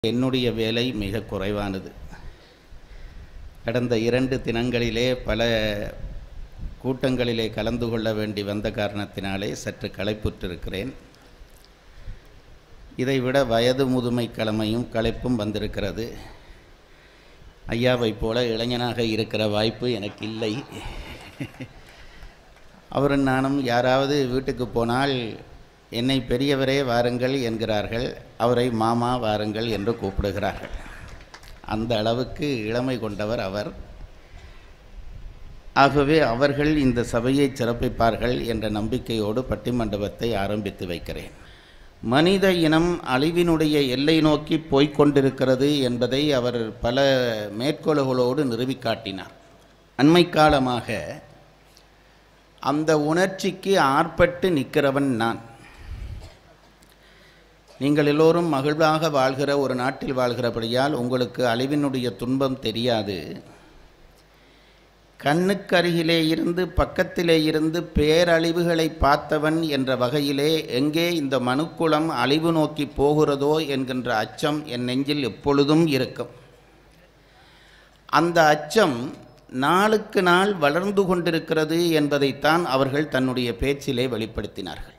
என்னுடைய வேலை மிக குறைவானது கடந்த இரண்டு தினங்களிலே பல கூட்டங்களிலே கலந்து கொள்ள வேண்டி வந்த காரணத்தினாலே சற்று களைப்புற்றிருக்கிறேன் இதைவிட வயது முதுமை கிழமையும் களைப்பும் வந்திருக்கிறது ஐயாவைப் போல இளைஞனாக இருக்கிற வாய்ப்பு எனக்கு இல்லை அவரும் நானும் யாராவது வீட்டுக்கு போனால் என்னை பெரியவரே வாருங்கள் என்கிறார்கள் அவரை மாமா வாருங்கள் என்று கூப்பிடுகிறார்கள் அந்த அளவுக்கு இளமை கொண்டவர் அவர் ஆகவே அவர்கள் இந்த சபையை சிறப்பிப்பார்கள் என்ற நம்பிக்கையோடு பட்டிமண்டபத்தை ஆரம்பித்து வைக்கிறேன் மனித இனம் அழிவினுடைய எல்லை நோக்கி போய்க் கொண்டிருக்கிறது என்பதை அவர் பல மேற்கோள்களோடு நிறுவிக் காட்டினார் அண்மை காலமாக அந்த உணர்ச்சிக்கு ஆர்ப்பட்டு நிற்கிறவன் நான் நீங்கள் எல்லோரும் மகிழ்வாக வாழ்கிற ஒரு நாட்டில் வாழ்கிறபடியால் உங்களுக்கு அழிவினுடைய துன்பம் தெரியாது கண்ணுக்கருகிலே இருந்து பக்கத்திலே இருந்து பேரழிவுகளை பார்த்தவன் என்ற வகையிலே எங்கே இந்த மனுக்குளம் அழிவு நோக்கி போகிறதோ என்கின்ற அச்சம் என் நெஞ்சில் எப்பொழுதும் இருக்கும் அந்த அச்சம் நாளுக்கு நாள் வளர்ந்து கொண்டிருக்கிறது என்பதைத்தான் அவர்கள் தன்னுடைய பேச்சிலே வெளிப்படுத்தினார்கள்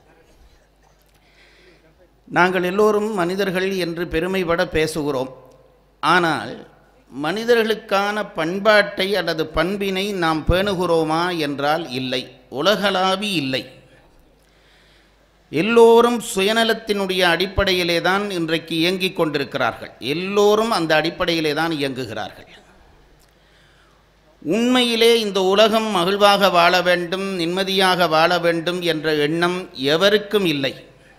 நாங்கள் எல்லோரும் மனிதர்கள் என்று பெருமைப்பட பேசுகிறோம் ஆனால் மனிதர்களுக்கான பண்பாட்டை அல்லது பண்பினை நாம் பேணுகிறோமா என்றால் இல்லை உலகளாவி இல்லை எல்லோரும் சுயநலத்தினுடைய அடிப்படையிலே தான் இன்றைக்கு இயங்கிக் கொண்டிருக்கிறார்கள் எல்லோரும் அந்த அடிப்படையிலே தான் இயங்குகிறார்கள் உண்மையிலே இந்த உலகம் மகிழ்வாக வாழ வேண்டும் நிம்மதியாக வாழ வேண்டும் என்ற எண்ணம் எவருக்கும் இல்லை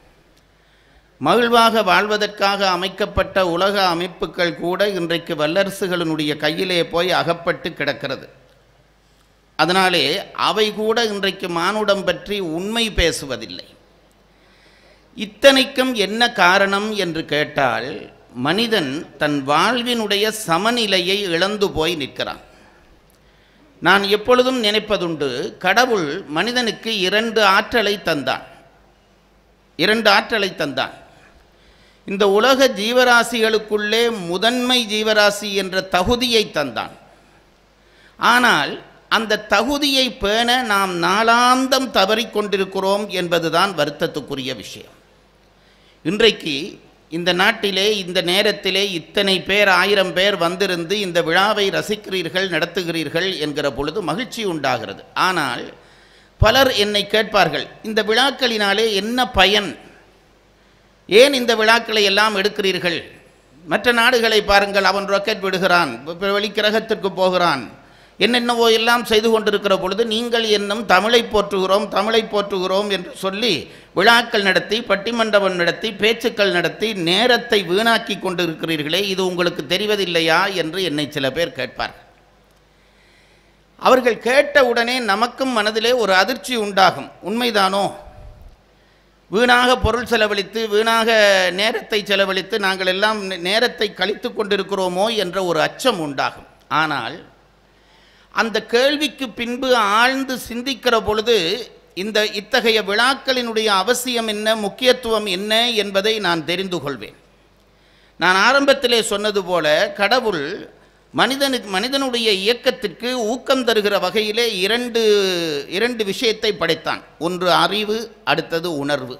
மகிழ்வாக வாழ்வதற்காக அமைக்கப்பட்ட உலக அமைப்புகள் கூட இன்றைக்கு வல்லரசுகளினுடைய கையிலே போய் அகப்பட்டு கிடக்கிறது அதனாலே அவை கூட இன்றைக்கு மானுடம் பற்றி உண்மை பேசுவதில்லை இத்தனைக்கும் என்ன காரணம் என்று கேட்டால் மனிதன் தன் வாழ்வினுடைய சமநிலையை இழந்து போய் நிற்கிறான் நான் எப்பொழுதும் நினைப்பதுண்டு கடவுள் மனிதனுக்கு இரண்டு ஆற்றலை தந்தான் இரண்டு ஆற்றலை தந்தான் இந்த உலக ஜீவராசிகளுக்குள்ளே முதன்மை ஜீவராசி என்ற தகுதியை தந்தான் ஆனால் அந்த தகுதியை பேண நாம் நாளாந்தம் தவறிக்கொண்டிருக்கிறோம் என்பதுதான் வருத்தத்துக்குரிய விஷயம் இன்றைக்கு இந்த நாட்டிலே இந்த நேரத்திலே இத்தனை பேர் ஆயிரம் பேர் வந்திருந்து இந்த விழாவை ரசிக்கிறீர்கள் நடத்துகிறீர்கள் என்கிற பொழுது மகிழ்ச்சி உண்டாகிறது ஆனால் பலர் என்னை கேட்பார்கள் இந்த விழாக்களினாலே என்ன பயன் ஏன் இந்த விழாக்களை எல்லாம் எடுக்கிறீர்கள் மற்ற நாடுகளை பாருங்கள் அவன் ராக்கெட் விடுகிறான் வெளிக்கிரகத்திற்கு போகிறான் என்னென்னவோ எல்லாம் செய்து கொண்டிருக்கிற பொழுது நீங்கள் என்னும் தமிழை போற்றுகிறோம் தமிழை போற்றுகிறோம் என்று சொல்லி விழாக்கள் நடத்தி பட்டிமண்டபம் நடத்தி பேச்சுக்கள் நடத்தி நேரத்தை வீணாக்கி கொண்டிருக்கிறீர்களே இது உங்களுக்கு தெரிவதில்லையா என்று என்னை சில பேர் கேட்பார்கள் அவர்கள் கேட்ட உடனே நமக்கும் மனதிலே ஒரு அதிர்ச்சி உண்டாகும் உண்மைதானோ வீணாக பொருள் செலவழித்து வீணாக நேரத்தை செலவழித்து நாங்கள் எல்லாம் நேரத்தை கழித்து கொண்டிருக்கிறோமோ என்ற ஒரு அச்சம் உண்டாகும் ஆனால் அந்த கேள்விக்கு பின்பு ஆழ்ந்து சிந்திக்கிற பொழுது இந்த இத்தகைய விழாக்களினுடைய அவசியம் என்ன முக்கியத்துவம் என்ன என்பதை நான் தெரிந்து கொள்வேன் நான் ஆரம்பத்திலே சொன்னது போல கடவுள் மனிதனுக்கு மனிதனுடைய இயக்கத்திற்கு ஊக்கம் தருகிற வகையிலே இரண்டு இரண்டு விஷயத்தை படைத்தான் ஒன்று அறிவு அடுத்தது உணர்வு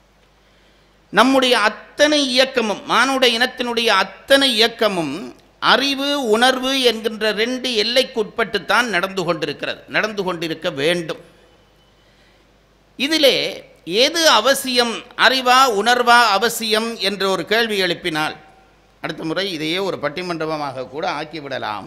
நம்முடைய அத்தனை இயக்கமும் மானுட இனத்தினுடைய அத்தனை இயக்கமும் அறிவு உணர்வு என்கின்ற ரெண்டு எல்லைக்குட்பட்டுத்தான் நடந்து கொண்டிருக்கிறது நடந்து கொண்டிருக்க வேண்டும் இதிலே எது அவசியம் அறிவா உணர்வா அவசியம் என்று ஒரு கேள்வி எழுப்பினால் அடுத்த முறை இதையே ஒரு பட்டிமண்டபமாக கூட ஆக்கிவிடலாம்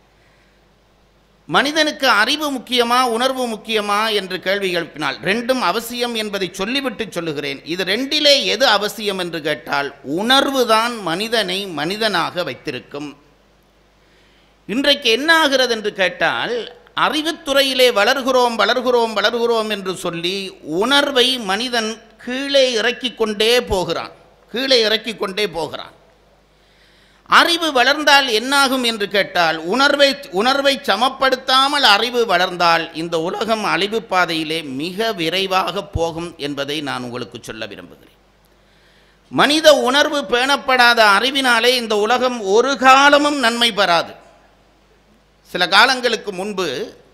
மனிதனுக்கு அறிவு முக்கியமா உணர்வு முக்கியமா என்று கேள்வி எழுப்பினால் ரெண்டும் அவசியம் என்பதை சொல்லிவிட்டு சொல்லுகிறேன் இது ரெண்டிலே எது அவசியம் என்று கேட்டால் உணர்வு தான் மனிதனை மனிதனாக வைத்திருக்கும் இன்றைக்கு என்ன ஆகிறது என்று கேட்டால் அறிவுத்துறையிலே வளர்கிறோம் வளர்கிறோம் வளர்கிறோம் என்று சொல்லி உணர்வை மனிதன் கீழே இறக்கி கொண்டே போகிறான் கீழே இறக்கி கொண்டே போகிறான் அறிவு வளர்ந்தால் என்னாகும் என்று கேட்டால் உணர்வை உணர்வை சமப்படுத்தாமல் அறிவு வளர்ந்தால் இந்த உலகம் அழிவு பாதையிலே மிக விரைவாக போகும் என்பதை நான் உங்களுக்கு சொல்ல விரும்புகிறேன் மனித உணர்வு பேணப்படாத அறிவினாலே இந்த உலகம் ஒரு காலமும் நன்மை பெறாது சில காலங்களுக்கு முன்பு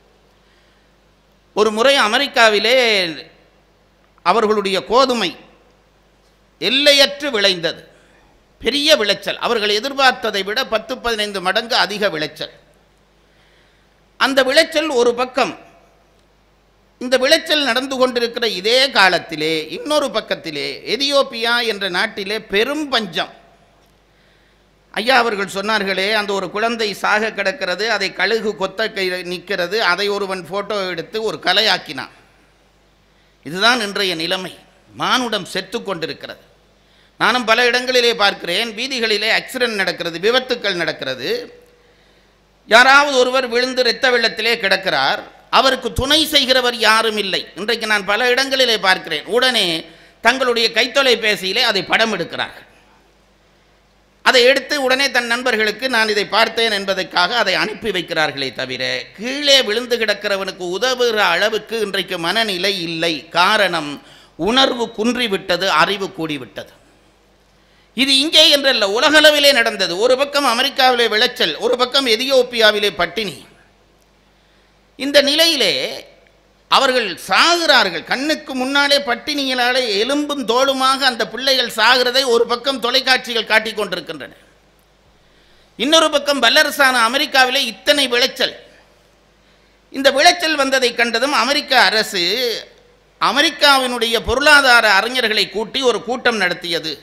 ஒரு முறை அமெரிக்காவிலே அவர்களுடைய கோதுமை எல்லையற்று விளைந்தது பெரிய விளைச்சல் அவர்கள் எதிர்பார்த்ததை விட பத்து பதினைந்து மடங்கு அதிக விளைச்சல் அந்த விளைச்சல் ஒரு பக்கம் இந்த விளைச்சல் நடந்து கொண்டிருக்கிற இதே காலத்திலே இன்னொரு பக்கத்திலே எதியோப்பியா என்ற நாட்டிலே பெரும் பஞ்சம் ஐயா அவர்கள் சொன்னார்களே அந்த ஒரு குழந்தை சாக கிடக்கிறது அதை கழுகு கொத்த கை நிற்கிறது அதை ஒருவன் ஃபோட்டோ எடுத்து ஒரு கலையாக்கினான் இதுதான் இன்றைய நிலைமை மானுடம் செத்து கொண்டிருக்கிறது நானும் பல இடங்களிலே பார்க்கிறேன் வீதிகளிலே ஆக்சிடென்ட் நடக்கிறது விபத்துக்கள் நடக்கிறது யாராவது ஒருவர் விழுந்து இரத்த வெள்ளத்திலே கிடக்கிறார் அவருக்கு துணை செய்கிறவர் யாரும் இல்லை இன்றைக்கு நான் பல இடங்களிலே பார்க்கிறேன் உடனே தங்களுடைய கைத்தொலைபேசியிலே அதை படம் எடுக்கிறார்கள் அதை எடுத்து உடனே தன் நண்பர்களுக்கு நான் இதை பார்த்தேன் என்பதற்காக அதை அனுப்பி வைக்கிறார்களே தவிர கீழே விழுந்து கிடக்கிறவனுக்கு உதவுகிற அளவுக்கு இன்றைக்கு மனநிலை இல்லை காரணம் உணர்வு குன்றிவிட்டது அறிவு கூடிவிட்டது இது இங்கே என்றல்ல உலகளவிலே நடந்தது ஒரு பக்கம் அமெரிக்காவிலே விளைச்சல் ஒரு பக்கம் எதியோப்பியாவிலே பட்டினி இந்த நிலையிலே அவர்கள் சாகிறார்கள் கண்ணுக்கு முன்னாலே பட்டினியினாலே எலும்பும் தோளுமாக அந்த பிள்ளைகள் சாகிறதை ஒரு பக்கம் தொலைக்காட்சிகள் காட்டிக் கொண்டிருக்கின்றன இன்னொரு பக்கம் வல்லரசான அமெரிக்காவிலே இத்தனை விளைச்சல் இந்த விளைச்சல் வந்ததை கண்டதும் அமெரிக்க அரசு அமெரிக்காவினுடைய பொருளாதார அறிஞர்களை கூட்டி ஒரு கூட்டம் நடத்தியது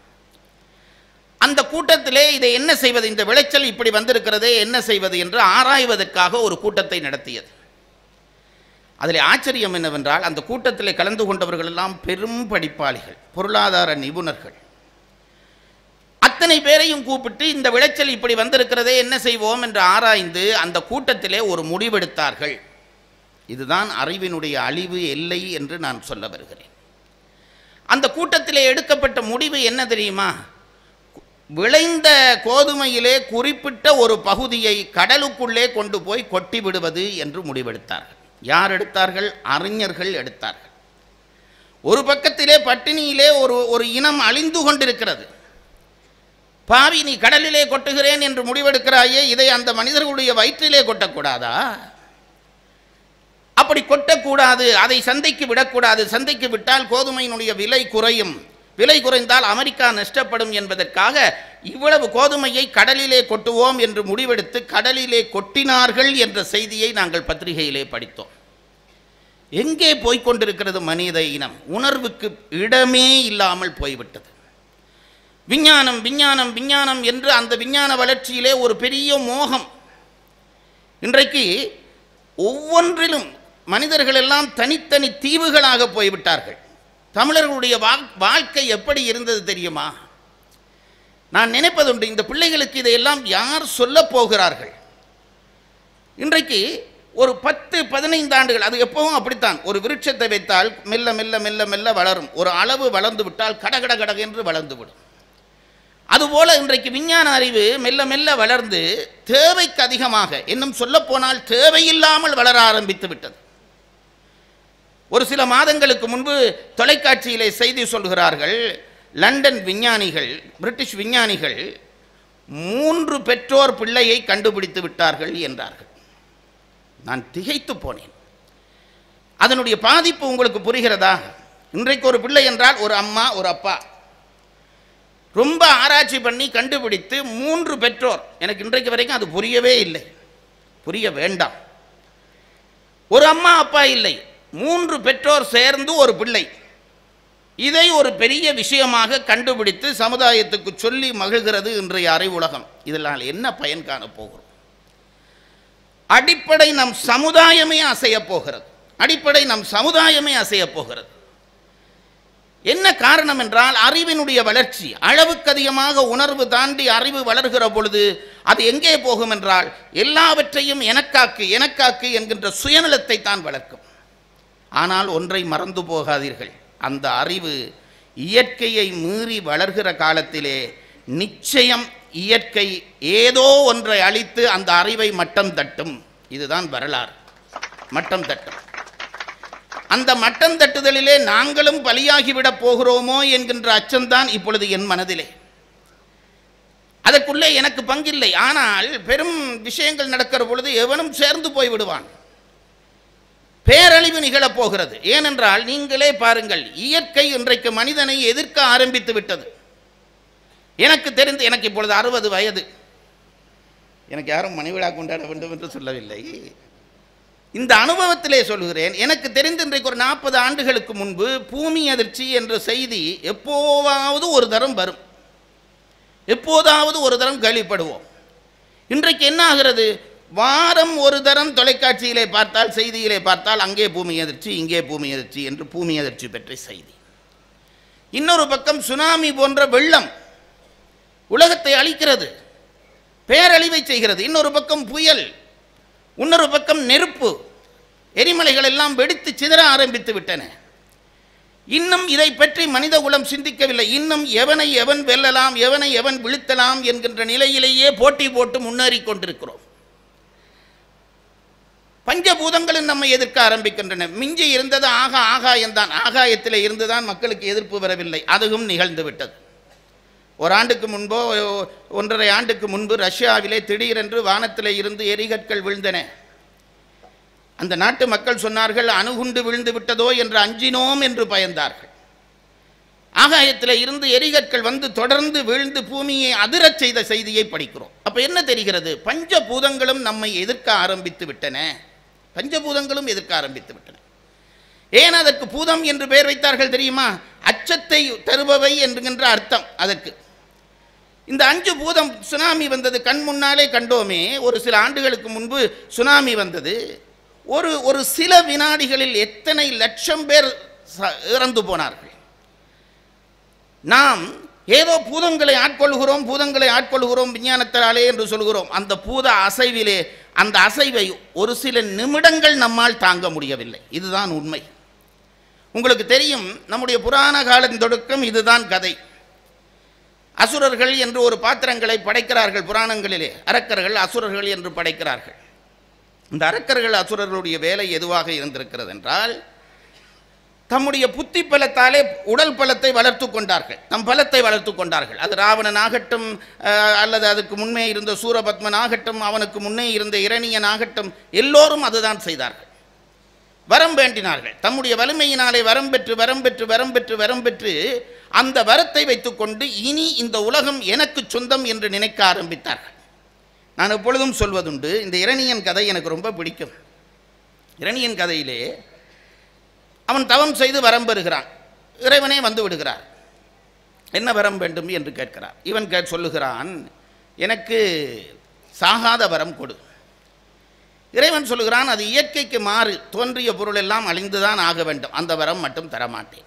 அந்த கூட்டத்திலே இதை என்ன செய்வது இந்த விளைச்சல் இப்படி வந்திருக்கிறதே என்ன செய்வது என்று ஆராய்வதற்காக ஒரு கூட்டத்தை நடத்தியது அதில் ஆச்சரியம் என்னவென்றால் அந்த கூட்டத்தில் கலந்து கொண்டவர்கள் எல்லாம் பெரும் படிப்பாளிகள் பொருளாதார நிபுணர்கள் அத்தனை பேரையும் கூப்பிட்டு இந்த விளைச்சல் இப்படி வந்திருக்கிறதே என்ன செய்வோம் என்று ஆராய்ந்து அந்த கூட்டத்திலே ஒரு முடிவெடுத்தார்கள் இதுதான் அறிவினுடைய அழிவு எல்லை என்று நான் சொல்ல வருகிறேன் அந்த கூட்டத்திலே எடுக்கப்பட்ட முடிவு என்ன தெரியுமா விளைந்த கோதுமையிலே குறிப்பிட்ட ஒரு பகுதியை கடலுக்குள்ளே கொண்டு போய் கொட்டி விடுவது என்று முடிவெடுத்தார்கள் யார் எடுத்தார்கள் அறிஞர்கள் எடுத்தார்கள் ஒரு பக்கத்திலே பட்டினியிலே ஒரு ஒரு இனம் அழிந்து கொண்டிருக்கிறது பாவி நீ கடலிலே கொட்டுகிறேன் என்று முடிவெடுக்கிறாயே இதை அந்த மனிதர்களுடைய வயிற்றிலே கொட்டக்கூடாதா அப்படி கொட்டக்கூடாது அதை சந்தைக்கு விடக்கூடாது சந்தைக்கு விட்டால் கோதுமையினுடைய விலை குறையும் விலை குறைந்தால் அமெரிக்கா நஷ்டப்படும் என்பதற்காக இவ்வளவு கோதுமையை கடலிலே கொட்டுவோம் என்று முடிவெடுத்து கடலிலே கொட்டினார்கள் என்ற செய்தியை நாங்கள் பத்திரிகையிலே படித்தோம் எங்கே போய்க்கொண்டிருக்கிறது மனித இனம் உணர்வுக்கு இடமே இல்லாமல் போய்விட்டது விஞ்ஞானம் விஞ்ஞானம் விஞ்ஞானம் என்று அந்த விஞ்ஞான வளர்ச்சியிலே ஒரு பெரிய மோகம் இன்றைக்கு ஒவ்வொன்றிலும் மனிதர்கள் எல்லாம் தனித்தனி தீவுகளாக போய்விட்டார்கள் தமிழர்களுடைய வா- வாழ்க்கை எப்படி இருந்தது தெரியுமா நான் நினைப்பதுண்டு இந்த பிள்ளைகளுக்கு இதையெல்லாம் யார் சொல்லப் போகிறார்கள் இன்றைக்கு ஒரு பத்து பதினைந்து ஆண்டுகள் அது எப்பவும் அப்படித்தான் ஒரு விருட்சத்தை வைத்தால் மெல்ல மெல்ல மெல்ல மெல்ல வளரும் ஒரு அளவு வளர்ந்து விட்டால் கடகட கடக என்று வளர்ந்து விடும் அதுபோல இன்றைக்கு விஞ்ஞான அறிவு மெல்ல மெல்ல வளர்ந்து தேவைக்கு அதிகமாக இன்னும் சொல்லப்போனால் தேவையில்லாமல் வளர ஆரம்பித்து விட்டது ஒரு சில மாதங்களுக்கு முன்பு தொலைக்காட்சியிலே செய்தி சொல்கிறார்கள் லண்டன் விஞ்ஞானிகள் பிரிட்டிஷ் விஞ்ஞானிகள் மூன்று பெற்றோர் பிள்ளையை கண்டுபிடித்து விட்டார்கள் என்றார்கள் நான் திகைத்து போனேன் அதனுடைய பாதிப்பு உங்களுக்கு புரிகிறதா இன்றைக்கு ஒரு பிள்ளை என்றால் ஒரு அம்மா ஒரு அப்பா ரொம்ப ஆராய்ச்சி பண்ணி கண்டுபிடித்து மூன்று பெற்றோர் எனக்கு இன்றைக்கு வரைக்கும் அது புரியவே இல்லை புரிய வேண்டாம் ஒரு அம்மா அப்பா இல்லை மூன்று பெற்றோர் சேர்ந்து ஒரு பிள்ளை இதை ஒரு பெரிய விஷயமாக கண்டுபிடித்து சமுதாயத்துக்கு சொல்லி மகிழ்கிறது இன்றைய அறிவுலகம் இதனால் என்ன பயன் காணப் போகிறோம் அடிப்படை நம் சமுதாயமே அசையப் போகிறது அடிப்படை நம் சமுதாயமே அசையப் போகிறது என்ன காரணம் என்றால் அறிவினுடைய வளர்ச்சி அளவுக்கு அதிகமாக உணர்வு தாண்டி அறிவு வளர்கிற பொழுது அது எங்கே போகும் என்றால் எல்லாவற்றையும் எனக்காக்கு எனக்காக்கு என்கின்ற சுயநலத்தை தான் வளர்க்கும் ஆனால் ஒன்றை மறந்து போகாதீர்கள் அந்த அறிவு இயற்கையை மீறி வளர்கிற காலத்திலே நிச்சயம் இயற்கை ஏதோ ஒன்றை அழித்து அந்த அறிவை மட்டம் தட்டும் இதுதான் வரலாறு மட்டம் தட்டும் அந்த மட்டம் தட்டுதலிலே நாங்களும் பலியாகிவிடப் போகிறோமோ என்கின்ற அச்சம்தான் இப்பொழுது என் மனதிலே அதற்குள்ளே எனக்கு பங்கில்லை ஆனால் பெரும் விஷயங்கள் நடக்கிற பொழுது எவனும் சேர்ந்து போய் விடுவான் பேரழிவு நிகழப் போகிறது ஏனென்றால் நீங்களே பாருங்கள் இயற்கை இன்றைக்கு மனிதனை எதிர்க்க ஆரம்பித்து விட்டது எனக்கு தெரிந்து எனக்கு இப்பொழுது அறுபது வயது எனக்கு யாரும் மணிவிழா கொண்டாட வேண்டும் என்று சொல்லவில்லை இந்த அனுபவத்திலே சொல்கிறேன் எனக்கு தெரிந்து இன்றைக்கு ஒரு நாற்பது ஆண்டுகளுக்கு முன்பு பூமி அதிர்ச்சி என்ற செய்தி எப்போவாவது ஒரு தரம் வரும் எப்போதாவது ஒரு தரம் கேள்விப்படுவோம் இன்றைக்கு என்ன ஆகிறது வாரம் ஒரு தரம் தொலைக்காட்சியிலே பார்த்தால் செய்தியிலே பார்த்தால் அங்கே பூமி அதிர்ச்சி இங்கே பூமி அதிர்ச்சி என்று பூமி அதிர்ச்சி பற்றிய செய்தி இன்னொரு பக்கம் சுனாமி போன்ற வெள்ளம் உலகத்தை அழிக்கிறது பேரழிவை செய்கிறது இன்னொரு பக்கம் புயல் இன்னொரு பக்கம் நெருப்பு எரிமலைகள் எல்லாம் வெடித்து சிதற ஆரம்பித்து விட்டன இன்னும் இதை பற்றி மனித குலம் சிந்திக்கவில்லை இன்னும் எவனை எவன் வெல்லலாம் எவனை எவன் வீழ்த்தலாம் என்கின்ற நிலையிலேயே போட்டி போட்டு முன்னேறி கொண்டிருக்கிறோம் பஞ்சபூதங்களும் நம்மை எதிர்க்க ஆரம்பிக்கின்றன மிஞ்சி இருந்தது ஆகா ஆகாயம்தான் ஆகாயத்தில் இருந்துதான் மக்களுக்கு எதிர்ப்பு வரவில்லை அதுவும் நிகழ்ந்து விட்டது ஒரு ஆண்டுக்கு முன்போ ஒன்றரை ஆண்டுக்கு முன்பு ரஷ்யாவிலே திடீரென்று வானத்திலே இருந்து எரிகற்கள் விழுந்தன அந்த நாட்டு மக்கள் சொன்னார்கள் அணுகுண்டு விழுந்து விட்டதோ என்று அஞ்சினோம் என்று பயந்தார்கள் ஆகாயத்தில் இருந்து எரிகற்கள் வந்து தொடர்ந்து விழுந்து பூமியை அதிரச் செய்த செய்தியை படிக்கிறோம் அப்ப என்ன தெரிகிறது பஞ்சபூதங்களும் நம்மை எதிர்க்க ஆரம்பித்து விட்டன பஞ்சபூதங்களும் எதிர்க்க ஆரம்பித்து விட்டன ஏன் அதற்கு பூதம் என்று பெயர் வைத்தார்கள் தெரியுமா அச்சத்தை தருபவை என்கின்ற அர்த்தம் அதற்கு இந்த அஞ்சு பூதம் சுனாமி வந்தது கண் முன்னாலே கண்டோமே ஒரு சில ஆண்டுகளுக்கு முன்பு சுனாமி வந்தது ஒரு ஒரு சில வினாடிகளில் எத்தனை லட்சம் பேர் ச- இறந்து போனார்கள் நாம் ஏதோ பூதங்களை ஆட்கொள்கிறோம் பூதங்களை ஆட்கொள்கிறோம் விஞ்ஞானத்தாலே என்று சொல்கிறோம் அந்த பூத அசைவிலே அந்த அசைவை ஒரு சில நிமிடங்கள் நம்மால் தாங்க முடியவில்லை இதுதான் உண்மை உங்களுக்கு தெரியும் நம்முடைய புராண காலம் தொடக்கம் இதுதான் கதை அசுரர்கள் என்று ஒரு பாத்திரங்களை படைக்கிறார்கள் புராணங்களிலே அரக்கர்கள் அசுரர்கள் என்று படைக்கிறார்கள் இந்த அரக்கர்கள் அசுரர்களுடைய வேலை எதுவாக இருந்திருக்கிறது என்றால் தம்முடைய புத்தி பலத்தாலே உடல் பலத்தை வளர்த்து கொண்டார்கள் தம் பலத்தை வளர்த்து கொண்டார்கள் அது ராவணன் ஆகட்டும் அஹ், அல்லது அதுக்கு முன்னே இருந்த சூரபத்மன் ஆகட்டும் அவனுக்கு முன்னே இருந்த இரணியன் ஆகட்டும் எல்லோரும் அதுதான் செய்தார்கள் வரம் வேண்டினார்கள் தம்முடைய வலிமையினாலே வரம் பெற்று வரம் பெற்று வரம் பெற்று வரம் பெற்று அந்த வரத்தை வைத்துக்கொண்டு இனி இந்த உலகம் எனக்கு சொந்தம் என்று நினைக்க ஆரம்பித்தார்கள் நான் எப்பொழுதும் சொல்வதுண்டு இந்த இரணியன் கதை எனக்கு ரொம்ப பிடிக்கும் இரணியன் கதையிலே அவன் தவம் செய்து வரம் பெறுகிறான் இறைவனே வந்து விடுகிறார் என்ன வரம் வேண்டும் என்று கேட்கிறார் இவன் கே சொல்லுகிறான் எனக்கு சாகாத வரம் கொடு இறைவன் சொல்லுகிறான் அது இயற்கைக்கு மாறு தோன்றிய பொருள் எல்லாம் அழிந்துதான் ஆக வேண்டும் அந்த வரம் மட்டும் தரமாட்டேன்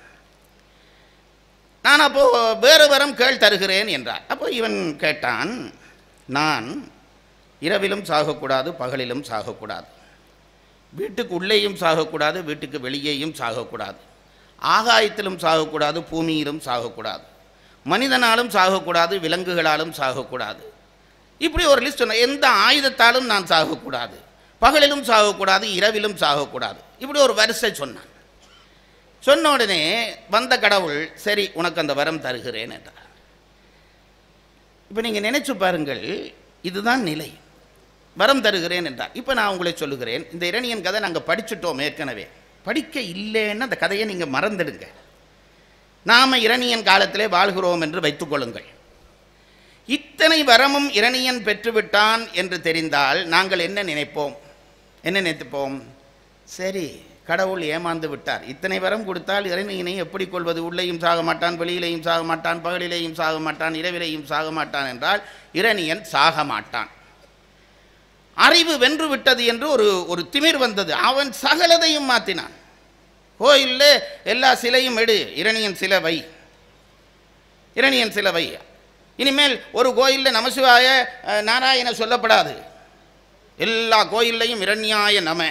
நான் அப்போ வேறு வரம் கேள் தருகிறேன் என்றார் அப்போ இவன் கேட்டான் நான் இரவிலும் சாகக்கூடாது பகலிலும் சாகக்கூடாது வீட்டுக்கு உள்ளேயும் சாகக்கூடாது வீட்டுக்கு வெளியேயும் சாகக்கூடாது ஆகாயத்திலும் சாகக்கூடாது பூமியிலும் சாகக்கூடாது மனிதனாலும் சாகக்கூடாது விலங்குகளாலும் சாகக்கூடாது இப்படி ஒரு லிஸ்ட் சொன்ன எந்த ஆயுதத்தாலும் நான் சாகக்கூடாது பகலிலும் சாகக்கூடாது இரவிலும் சாகக்கூடாது இப்படி ஒரு வரிசை சொன்னான் சொன்ன உடனே வந்த கடவுள் சரி உனக்கு அந்த வரம் தருகிறேன் என்றார் இப்போ நீங்கள் நினைச்சு பாருங்கள் இதுதான் நிலை வரம் தருகிறேன் என்றார் இப்போ நான் உங்களை சொல்லுகிறேன் இந்த இரணியன் கதை நாங்கள் படிச்சுட்டோம் ஏற்கனவே படிக்க இல்லைன்னு அந்த கதையை நீங்கள் மறந்துடுங்க நாம இரணியன் காலத்திலே வாழ்கிறோம் என்று வைத்துக்கொள்ளுங்கள் இத்தனை வரமும் இரணியன் பெற்றுவிட்டான் என்று தெரிந்தால் நாங்கள் என்ன நினைப்போம் என்ன நினைத்துப்போம் சரி கடவுள் ஏமாந்து விட்டார் இத்தனை வரம் கொடுத்தால் இரணியனை எப்படி கொள்வது உள்ளேயும் சாக மாட்டான் வெளியிலேயும் சாக மாட்டான் பகலிலேயும் சாக மாட்டான் இரவிலேயும் சாக மாட்டான் என்றால் இரணியன் சாக மாட்டான் அறிவு வென்று விட்டது என்று ஒரு ஒரு திமிர் வந்தது அவன் சகலதையும் மாற்றினான் கோயிலில் எல்லா சிலையும் எடு இரணியன் சிலை வை இரணியன் சிலை வை இனிமேல் ஒரு கோயிலில் நமசிவாய அஹ், நாராயண சொல்லப்படாது எல்லா கோயில்லையும் இரண்யாய நம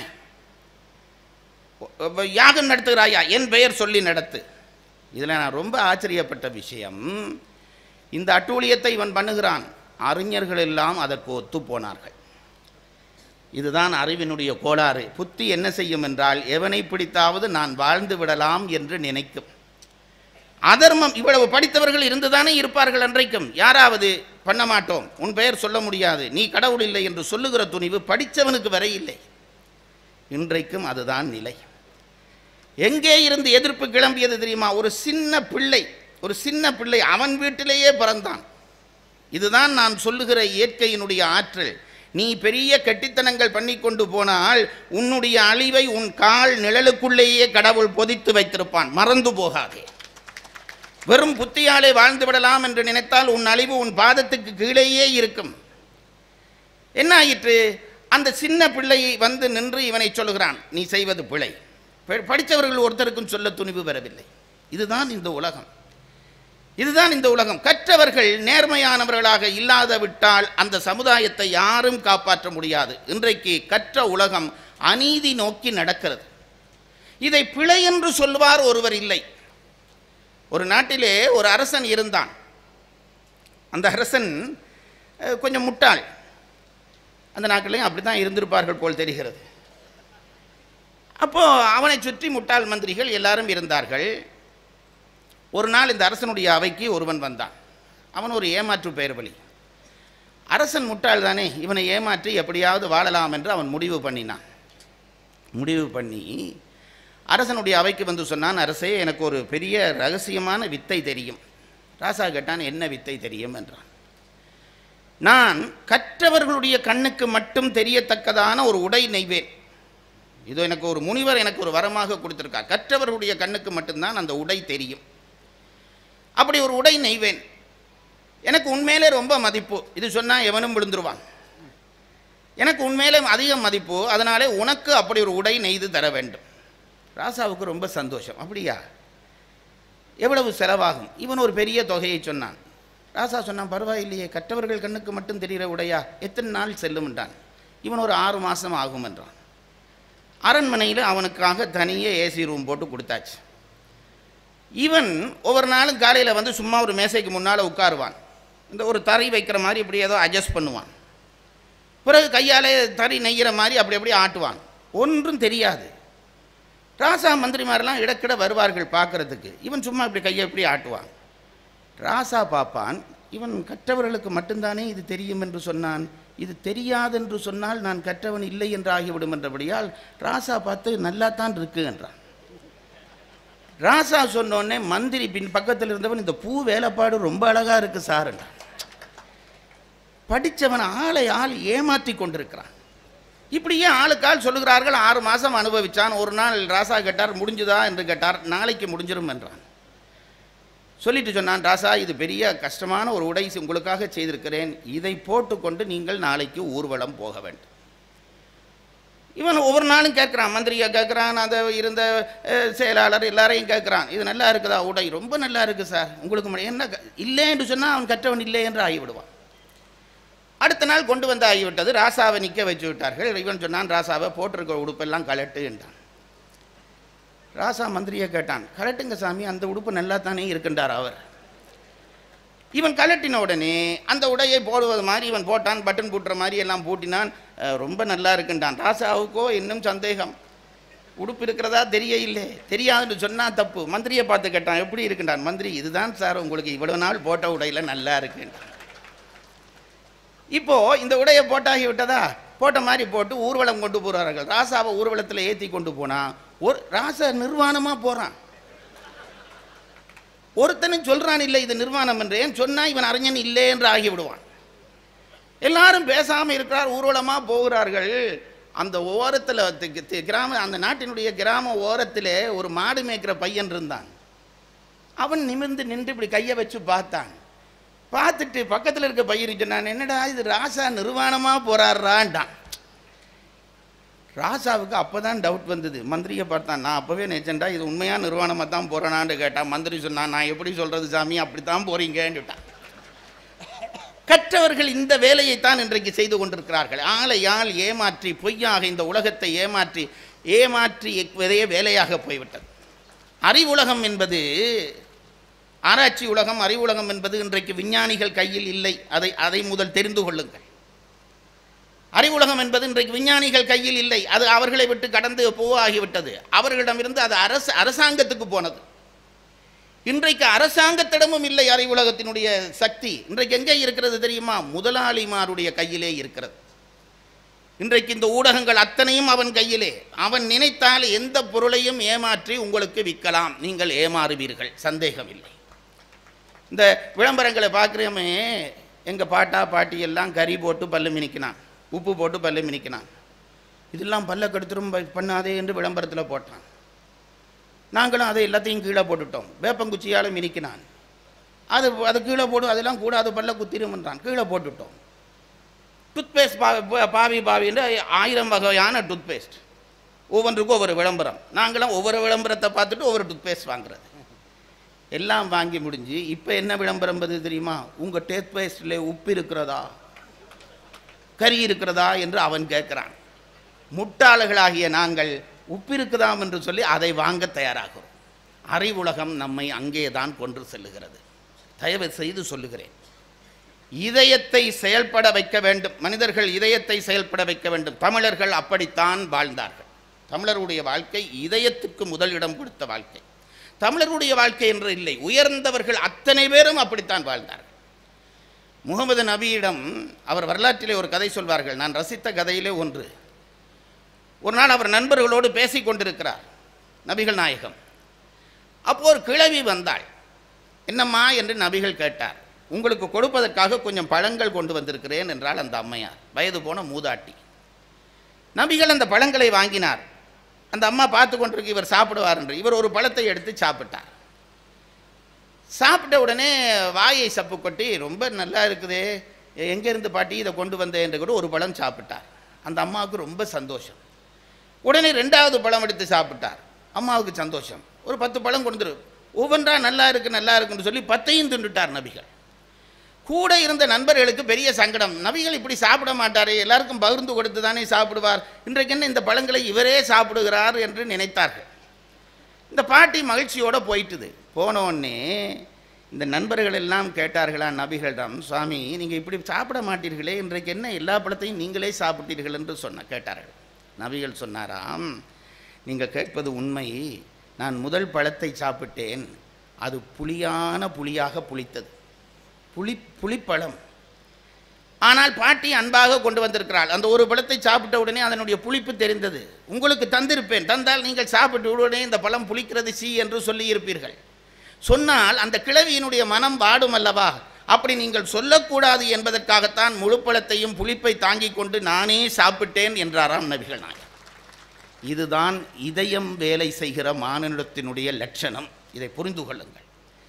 ஒ- யாகம் நடத்துகிறாயா என் பெயர் சொல்லி நடத்து இதில் நான் ரொம்ப ஆச்சரியப்பட்ட விஷயம் இந்த அட்டூழியத்தை இவன் பண்ணுகிறான் அறிஞர்கள் எல்லாம் அதற்கு ஒத்து போனார்கள் இதுதான் அறிவினுடைய கோளாறு புத்தி என்ன செய்யும் என்றால் எவனை பிடித்தாவது நான் வாழ்ந்து விடலாம் என்று நினைக்கும் அதர்மம் இவ்வளவு படித்தவர்கள் இருந்துதானே இருப்பார்கள் அன்றைக்கும் யாராவது பண்ண மாட்டோம் உன் பெயர் சொல்ல முடியாது நீ கடவுள் இல்லை என்று சொல்லுகிற துணிவு படித்தவனுக்கு வரை இல்லை இன்றைக்கும் அதுதான் நிலை எங்கே இருந்து எதிர்ப்பு கிளம்பியது தெரியுமா ஒரு சின்ன பிள்ளை ஒரு சின்ன பிள்ளை அவன் வீட்டிலேயே பிறந்தான் இதுதான் நான் சொல்லுகிற இயற்கையினுடைய ஆற்றல் நீ பெரிய கெட்டித்தனங்கள் பண்ணி கொண்டு போனால் உன்னுடைய அழிவை உன் கால் நிழலுக்குள்ளேயே கடவுள் பொதித்து வைத்திருப்பான் மறந்து போகாதே வெறும் புத்தியாலே வாழ்ந்து விடலாம் என்று நினைத்தால் உன் அழிவு உன் பாதத்துக்கு கீழேயே இருக்கும் என்ன ஆயிற்று அந்த சின்ன பிள்ளை வந்து நின்று இவனை சொல்லுகிறான் நீ செய்வது பிழை ப- படித்தவர்கள் ஒருத்தருக்கும் சொல்ல துணிவு பெறவில்லை இதுதான் இந்த உலகம் இதுதான் இந்த உலகம் கற்றவர்கள் நேர்மையானவர்களாக இல்லாத விட்டால் அந்த சமுதாயத்தை யாரும் காப்பாற்ற முடியாது இன்றைக்கு கற்ற உலகம் அநீதி நோக்கி நடக்கிறது இதை பிழை என்று சொல்வார் ஒருவர் இல்லை ஒரு நாட்டிலே ஒரு அரசன் இருந்தான் அந்த அரசன் அஹ், கொஞ்சம் முட்டாள் அந்த நாட்களையும் அப்படி தான் இருந்திருப்பார்கள் போல் தெரிகிறது அப்போ அவனை சுற்றி முட்டாள் மந்திரிகள் எல்லாரும் இருந்தார்கள் ஒரு நாள் இந்த அரசனுடைய அவைக்கு ஒருவன் வந்தான் அவன் ஒரு ஏமாற்று பெயர் வழி அரசன் முட்டாள் தானே இவனை ஏமாற்றி எப்படியாவது வாழலாம் என்று அவன் முடிவு பண்ணினான் முடிவு பண்ணி அரசனுடைய அவைக்கு வந்து சொன்னான் அரசே எனக்கு ஒரு பெரிய ரகசியமான வித்தை தெரியும் ராசா கேட்டான் என்ன வித்தை தெரியும் என்றான் நான் கற்றவர்களுடைய கண்ணுக்கு மட்டும் தெரியத்தக்கதான ஒரு உடை நெய்வேன் இது எனக்கு ஒரு முனிவர் எனக்கு ஒரு வரமாக கொடுத்திருக்கார் கற்றவர்களுடைய கண்ணுக்கு மட்டும்தான் அந்த உடை தெரியும் அப்படி ஒரு உடை நெய்வேன் எனக்கு உண்மையிலே ரொம்ப மதிப்பு இது சொன்னால் எவனும் விழுந்துருவான் எனக்கு உண்மையிலே அதிக மதிப்பு அதனாலே உனக்கு அப்படி ஒரு உடை நெய்து தர வேண்டும் ராசாவுக்கு ரொம்ப சந்தோஷம் அப்படியா எவ்வளவு செலவாகும் இவன் ஒரு பெரிய தொகையை சொன்னான் ராசா சொன்னான் பரவாயில்லையே கற்றவர்கள் கண்ணுக்கு மட்டும் தெரிகிற உடையா எத்தனை நாள் செல்லும் என்றான் இவன் ஒரு ஆறு மாதம் ஆகும் என்றான் அரண்மனையில் அவனுக்காக தனியே ஏசி ரூம் போட்டு கொடுத்தாச்சு இவன் ஒவ்வொரு நாளும் காலையில் வந்து சும்மா ஒரு மேசைக்கு முன்னால் உட்காருவான் இந்த ஒரு தறி வைக்கிற மாதிரி இப்படி ஏதோ அட்ஜஸ்ட் பண்ணுவான் பிறகு கையாலே தறி நெய்கிற மாதிரி அப்படி அப்படி ஆட்டுவான் ஒன்றும் தெரியாது ராசா மந்திரிமாரெல்லாம் இடக்கிட வருவார்கள் பார்க்கறதுக்கு இவன் சும்மா இப்படி கையை இப்படி ஆட்டுவான் ராசா பார்ப்பான் இவன் கற்றவர்களுக்கு மட்டும்தானே இது தெரியும் என்று சொன்னான் இது தெரியாது என்று சொன்னால் நான் கற்றவன் இல்லை என்று ஆகிவிடும் என்றபடியால் ராசா பார்த்து நல்லா தான் இருக்கு என்றான் ராசா சொன்னோடனே மந்திரி பின் பக்கத்தில் இருந்தவன் இந்த பூ வேலைப்பாடு ரொம்ப அழகா இருக்கு சார் என்றான் படித்தவன் ஆளை ஆள் ஏமாற்றி கொண்டிருக்கிறான் இப்படியே ஆளுக்கால் சொல்லுகிறார்கள் ஆறு மாதம் அனுபவிச்சான் ஒரு நாள் ராசா கேட்டார் முடிஞ்சுதா என்று கேட்டார் நாளைக்கு முடிஞ்சிரும் என்றான் சொல்லிட்டு சொன்னான் ராசா இது பெரிய கஷ்டமான ஒரு உடை உங்களுக்காக செய்திருக்கிறேன் இதை போட்டுக்கொண்டு நீங்கள் நாளைக்கு ஊர்வலம் போக வேண்டும் இவன் ஒவ்வொரு நாளும் கேட்குறான் மந்திரியை கேட்குறான் அதை இருந்த அஹ், செயலாளர் எல்லாரையும் கேட்குறான் இது நல்லா இருக்குதா உடை ரொம்ப நல்லா இருக்குது சார் உங்களுக்கு ம- என்ன க- இல்லை என்று சொன்னால் அவன் கற்றவன் இல்லை என்று ஆகிவிடுவான் அடுத்த நாள் கொண்டு வந்து ஆகிவிட்டது ராசாவை நிற்க வச்சு விட்டார்கள் இவன் சொன்னான் ராசாவை போட்டிருக்க உடுப்பெல்லாம் கலட்டு என்றான் ராசா மந்திரியை கேட்டான் கலட்டுங்க சாமி அந்த உடுப்பு நல்லா தானே இருக்கின்றார் அவர் இவன் கலட்டின உடனே அந்த உடையை போடுவது மாதிரி இவன் போட்டான் பட்டன் பூட்டுற மாதிரி எல்லாம் பூட்டினான் அஹ், ரொம்ப நல்லா இருக்குன்றான் ராசாவுக்கோ இன்னும் சந்தேகம் உடுப்பு இருக்கிறதா தெரிய இல்லை தெரியாதுன்னு சொன்னால் தப்பு மந்திரியை பார்த்து கேட்டான் எப்படி இருக்குன்றான் மந்திரி இதுதான் சார் உங்களுக்கு இவ்வளவு நாள் போட்ட உடையில் நல்லா இருக்குன்றான் இப்போ இந்த உடையை போட்டாகி விட்டதா போட்ட மாதிரி போட்டு ஊர்வலம் கொண்டு போகிறார்கள் ராசாவை ஊர்வலத்தில் ஏற்றி கொண்டு போனா ஒரு ராசா நிர்வாணமாக போகிறான் ஒருத்தனும் சொல்றான் இல்லை இது நிர்வாணம் என்று ஏன் சொன்னா இவன் அறிஞன் இல்லை என்று ஆகிவிடுவான் எல்லாரும் பேசாமல் இருக்கிறார் ஊர்வலமாக போகிறார்கள் அந்த ஓரத்தில் கிராம அந்த நாட்டினுடைய கிராம ஓரத்தில் ஒரு மாடு மேய்க்கிற பையன் இருந்தான் அவன் நிமிர்ந்து நின்று இப்படி கையை வச்சு பார்த்தான் பார்த்துட்டு பக்கத்தில் இருக்க பையன் சொன்னான் என்னடா இது ராசா நிர்வாணமாக போறாரான்டான் ராசாவுக்கு அப்போ தான் டவுட் வந்தது மந்திரியை பார்த்தான் நான் அப்போவே நினைச்சேன்டா இது உண்மையாக நிர்வாணமாக தான் போகிறேனான்னு கேட்டான் மந்திரி சொன்னான் நான் எப்படி சொல்கிறது சாமி அப்படி தான் போகிறீங்கன்னு விட்டான் கற்றவர்கள் இந்த வேலையைத்தான் இன்றைக்கு செய்து கொண்டிருக்கிறார்கள் ஆளை ஆள் ஏமாற்றி பொய்யாக இந்த உலகத்தை ஏமாற்றி ஏமாற்றி எக்குவதே வேலையாக போய்விட்டது அறிவுலகம் என்பது ஆராய்ச்சி உலகம் அறிவுலகம் என்பது இன்றைக்கு விஞ்ஞானிகள் கையில் இல்லை அதை அதை முதல் தெரிந்து கொள்ளுங்கள் அறிவுலகம் என்பது இன்றைக்கு விஞ்ஞானிகள் கையில் இல்லை அது அவர்களை விட்டு கடந்து போவாகிவிட்டது அவர்களிடமிருந்து அது அரசு அரசாங்கத்துக்கு போனது இன்றைக்கு அரசாங்கத்திடமும் இல்லை அறிவுலகத்தினுடைய சக்தி இன்றைக்கு எங்கே இருக்கிறது தெரியுமா முதலாளிமாருடைய கையிலே இருக்கிறது இன்றைக்கு இந்த ஊடகங்கள் அத்தனையும் அவன் கையிலே அவன் நினைத்தால் எந்த பொருளையும் ஏமாற்றி உங்களுக்கு விற்கலாம் நீங்கள் ஏமாறுவீர்கள் சந்தேகம் இல்லை இந்த விளம்பரங்களை பார்க்குறோமே எங்கள் பாட்டா பாட்டி எல்லாம் கறி போட்டு பல்லு மினிக்கினான் உப்பு போட்டு பல்லு மினிக்கினான் இதெல்லாம் பல்ல கெடுத்துரும் ப- பண்ணாதே என்று விளம்பரத்தில் போட்டான் நாங்களும் அதை எல்லாத்தையும் கீழே போட்டுட்டோம் வேப்பங்குச்சியால் மினிக்கினான் அது அது கீழே போடும் அதெல்லாம் கூடாது பல்ல குத்திருமன்றான் கீழே போட்டுட்டோம் டூத்பேஸ்ட் பா பா- பாவி பாவின்ற ஆயிரம் வகையான டூத்பேஸ்ட் ஒவ்வொன்றுக்கும் ஒவ்வொரு விளம்பரம் நாங்களும் ஒவ்வொரு விளம்பரத்தை பார்த்துட்டு ஒவ்வொரு டூத்பேஸ்ட் வாங்குறது எல்லாம் வாங்கி முடிஞ்சு இப்போ என்ன விளம்பரம் வருது தெரியுமா உங்கள் டூத்பேஸ்டில் உப்பு இருக்கிறதா கறி இருக்கிறதா என்று அவன் கேட்குறான் முட்டாள்களாகிய நாங்கள் உப்பு இருக்குதாம் என்று சொல்லி அதை வாங்க தயாராகிறோம் அறிவுலகம் நம்மை அங்கே தான் கொண்டு செல்லுகிறது தயவு செய்து சொல்லுகிறேன் இதயத்தை செயல்பட வைக்க வேண்டும் மனிதர்கள் இதயத்தை செயல்பட வைக்க வேண்டும் தமிழர்கள் அப்படித்தான் வாழ்ந்தார்கள் தமிழருடைய வாழ்க்கை இதயத்துக்கு முதல் இடம் கொடுத்த வாழ்க்கை தமிழருடைய வாழ்க்கை என்று இல்லை உயர்ந்தவர்கள் அத்தனை பேரும் அப்படித்தான் வாழ்ந்தார்கள் முகமது நபியிடம் அவர் வரலாற்றிலே ஒரு கதை சொல்வார்கள் நான் ரசித்த கதையிலே ஒன்று ஒரு நாள் அவர் நண்பர்களோடு பேசிக் கொண்டிருக்கிறார் நபிகள் நாயகம் அப்போ ஒரு கிழவி வந்தாள் என்னம்மா என்று நபிகள் கேட்டார் உங்களுக்கு கொடுப்பதற்காக கொஞ்சம் பழங்கள் கொண்டு வந்திருக்கிறேன் என்றால் அந்த அம்மையார் வயது போன மூதாட்டி நபிகள் அந்த பழங்களை வாங்கினார் அந்த அம்மா பார்த்து கொண்டிருக்கு இவர் சாப்பிடுவார் என்று இவர் ஒரு பழத்தை எடுத்து சாப்பிட்டார் சாப்பிட்ட உடனே வாயை சப்பு கொட்டி ரொம்ப நல்லா இருக்குதே எங்கேருந்து பாட்டி இதை கொண்டு வந்தேன் என்று கூட ஒரு பழம் சாப்பிட்டார் அந்த அம்மாவுக்கு ரொம்ப சந்தோஷம் உடனே ரெண்டாவது பழம் எடுத்து சாப்பிட்டார் அம்மாவுக்கு சந்தோஷம் ஒரு பத்து பழம் கொடுத்துரு ஒவ்வொன்றா நல்லா இருக்கு நல்லா இருக்குன்னு சொல்லி பத்தையும் தின்னுட்டார் நபிகள் கூட இருந்த நண்பர்களுக்கு பெரிய சங்கடம் நபிகள் இப்படி சாப்பிட மாட்டாரே எல்லாருக்கும் பகிர்ந்து கொடுத்து தானே சாப்பிடுவார் இன்றைக்கு என்ன இந்த பழங்களை இவரே சாப்பிடுகிறார் என்று நினைத்தார்கள் இந்த பாட்டி மகிழ்ச்சியோடு போயிட்டுது போனோடனே இந்த நண்பர்கள் எல்லாம் கேட்டார்களா நபிகளிடம் சுவாமி நீங்கள் இப்படி சாப்பிட மாட்டீர்களே இன்றைக்கு என்ன எல்லா பழத்தையும் நீங்களே சாப்பிட்டீர்கள் என்று சொன்ன கேட்டார்கள் நபிகள் சொன்னாராம் நீங்கள் கேட்பது உண்மை நான் முதல் பழத்தை சாப்பிட்டேன் அது புளியான புளியாக புளித்தது புளி புளிப்பழம் ஆனால் பாட்டி அன்பாக கொண்டு வந்திருக்கிறாள் அந்த ஒரு பழத்தை சாப்பிட்ட உடனே அதனுடைய புளிப்பு தெரிந்தது உங்களுக்கு தந்திருப்பேன் தந்தால் நீங்கள் சாப்பிட்டு உடனே இந்த பழம் புளிக்கிறது சி என்று சொல்லியிருப்பீர்கள் சொன்னால் அந்த கிழவியினுடைய மனம் வாடும் அல்லவா அப்படி நீங்கள் சொல்லக்கூடாது என்பதற்காகத்தான் முழு பழத்தையும் புளிப்பை தாங்கிக் கொண்டு நானே சாப்பிட்டேன் என்றாராம் நபிகள் நாயகம் இதுதான் இதயம் வேலை செய்கிற மானிடத்தினுடைய லட்சணம் இதை புரிந்து கொள்ளுங்கள்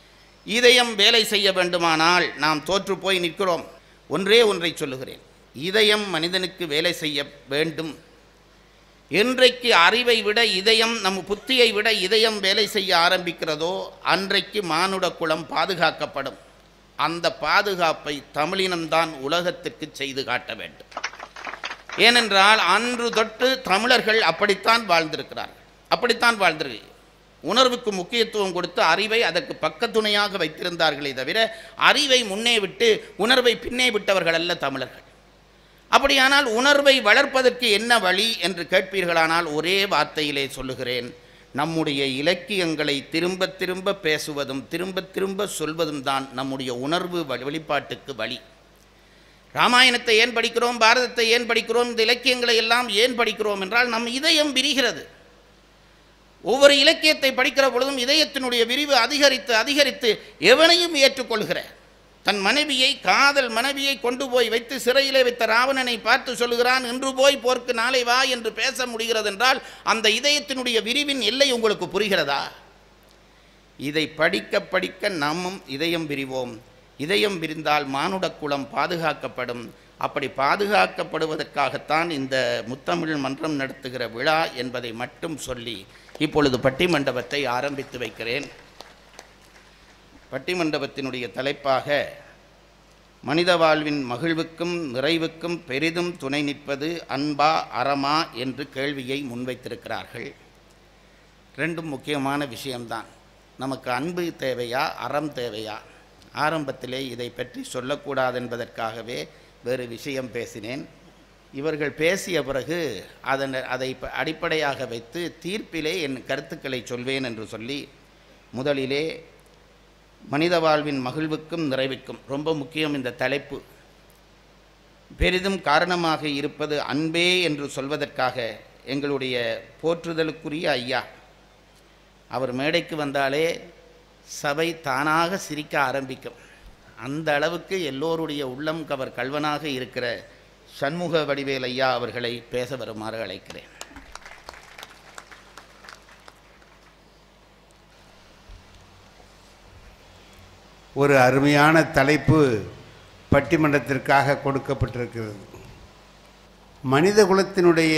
இதயம் வேலை செய்ய வேண்டுமானால் நாம் தோற்று போய் நிற்கிறோம் ஒன்றே ஒன்றை சொல்லுகிறேன் இதயம் மனிதனுக்கு வேலை செய்ய வேண்டும் என்றைக்கு அறிவை விட இதயம் நம் புத்தியை விட இதயம் வேலை செய்ய ஆரம்பிக்கிறதோ அன்றைக்கு மானுட குலம் பாதுகாக்கப்படும் அந்த பாதுகாப்பை தமிழினம்தான் உலகத்திற்கு செய்து காட்ட வேண்டும் ஏனென்றால் அன்று தொட்டு தமிழர்கள் அப்படித்தான் வாழ்ந்திருக்கிறார்கள் அப்படித்தான் வாழ்ந்திருக்கு உணர்வுக்கு முக்கியத்துவம் கொடுத்து அறிவை அதற்கு பக்கத்துணையாக வைத்திருந்தார்களே தவிர அறிவை முன்னே விட்டு உணர்வை பின்னே விட்டவர்கள் அல்ல தமிழர்கள் அப்படியானால் உணர்வை வளர்ப்பதற்கு என்ன வழி என்று கேட்பீர்களானால் ஒரே வார்த்தையிலே சொல்லுகிறேன் நம்முடைய இலக்கியங்களை திரும்ப திரும்ப பேசுவதும் திரும்ப திரும்ப சொல்வதும் தான் நம்முடைய உணர்வு வழி- வெளிப்பாட்டுக்கு வழி ராமாயணத்தை ஏன் படிக்கிறோம் பாரதத்தை ஏன் படிக்கிறோம் இந்த இலக்கியங்களை எல்லாம் ஏன் படிக்கிறோம் என்றால் நம் இதயம் விரிகிறது ஒவ்வொரு இலக்கியத்தை படிக்கிற பொழுதும் இதயத்தினுடைய விரிவு அதிகரித்து அதிகரித்து எவனையும் ஏற்றுக்கொள்கிற தன் மனைவியை காதல் மனைவியை கொண்டு போய் வைத்து சிறையிலே வைத்த ராவணனை பார்த்து சொல்லுகிறான் இன்று போய் போர்க்கு நாளை வா என்று பேச முடிகிறது என்றால் அந்த இதயத்தினுடைய விரிவின் எல்லை உங்களுக்கு புரிகிறதா இதை படிக்க படிக்க நாமும் இதயம் விரிவோம் இதயம் விரிந்தால் மானுட குலம் பாதுகாக்கப்படும் அப்படி பாதுகாக்கப்படுவதற்காகத்தான் இந்த முத்தமிழ் மன்றம் நடத்துகிற விழா என்பதை மட்டும் சொல்லி இப்பொழுது பட்டிமண்டபத்தை ஆரம்பித்து வைக்கிறேன் பட்டிமண்டபத்தினுடைய தலைப்பாக மனித வாழ்வின் மகிழ்வுக்கும் நிறைவுக்கும் பெரிதும் துணை நிற்பது அன்பா அறமா என்று கேள்வியை முன்வைத்திருக்கிறார்கள் ரெண்டும் முக்கியமான விஷயம்தான் நமக்கு அன்பு தேவையா அறம் தேவையா ஆரம்பத்திலே இதை பற்றி சொல்லக்கூடாது என்பதற்காகவே வேறு விஷயம் பேசினேன் இவர்கள் பேசிய பிறகு அதன் அதை ப- அடிப்படையாக வைத்து தீர்ப்பிலே என் கருத்துக்களை சொல்வேன் என்று சொல்லி முதலிலே மனித வாழ்வின் மகிழ்வுக்கும் நிறைவுக்கும் ரொம்ப முக்கியம் இந்த தலைப்பு பெரிதும் காரணமாக இருப்பது அன்பே என்று சொல்வதற்காக எங்களுடைய போற்றுதலுக்குரிய ஐயா அவர் மேடைக்கு வந்தாலே சபை தானாக சிரிக்க ஆரம்பிக்கும் அந்த அளவுக்கு எல்லோருடைய உள்ளம் கவர் கல்வனாக இருக்கிற சண்முக வடிவேல் ஐயா அவர்களை பேச வருமாறு அழைக்கிறேன் ஒரு அருமையான தலைப்பு பட்டிமன்றத்திற்காக கொடுக்கப்பட்டிருக்கிறது மனித குலத்தினுடைய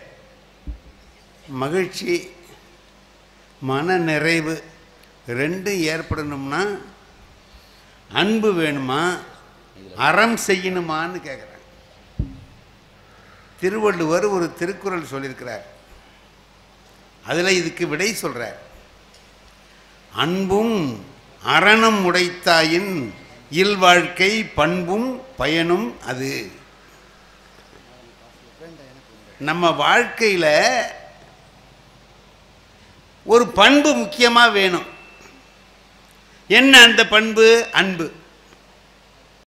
மகிழ்ச்சி மன நிறைவு ரெண்டும் ஏற்படணும்னா அன்பு வேணுமா அறம் செய்யணுமான்னு கேட்குறேன் திருவள்ளுவர் ஒரு திருக்குறள் சொல்லியிருக்கிறார் அதில் இதுக்கு விடை சொல்கிறார் அன்பும் அறனும் உடைத்தாயின் இல்வாழ்க்கை பண்பும் பயனும் அது நம்ம வாழ்க்கையில் ஒரு பண்பு முக்கியமாக வேணும் என்ன அந்த பண்பு அன்பு